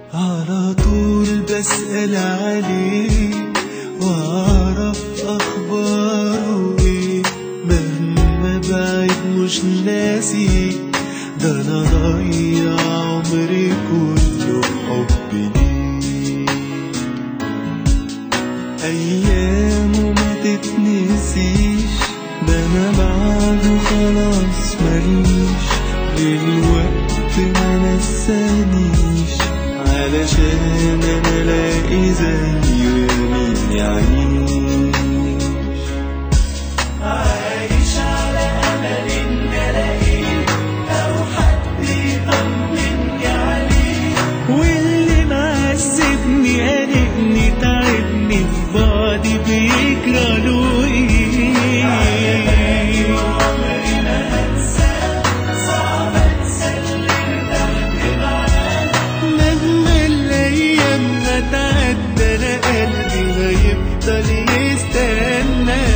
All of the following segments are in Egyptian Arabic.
على طول بسأل عليه وأعرف أخباره إيه مهما بعد مش ناسي ده أنا ضيع عمري كله بحب ليه أيامه ما تتنسيش ده أنا بعده خلاص ماليش للوقت ما نسانيش علشان أنا ألاقي زيه مين يعيش عايش على أمل إن ألاقيه أو حد يطمني عليه واللي معذبني قلقني تعبني في بعدي بيجرى له ايه عمري ما هنساه صعب أنسى اللي ارتحت معاه مهما الايام ما تعدى انا قلبي هيفضل يستنى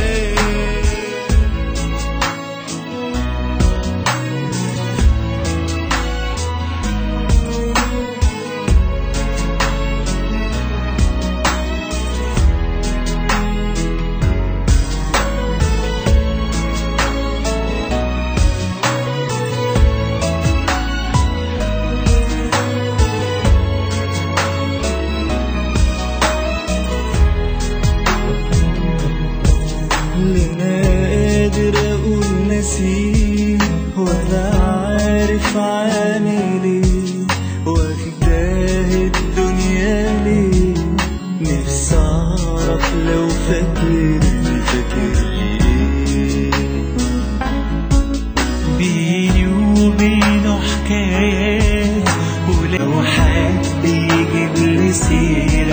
لا انا قادر اقول نسيه ولا عارف عامل ايه واخداه الدنيا ليه نفسي اعرف لو فاكرني فاكرني ايه بيني وبينه حكايات ولو حد يجيب لي سيرة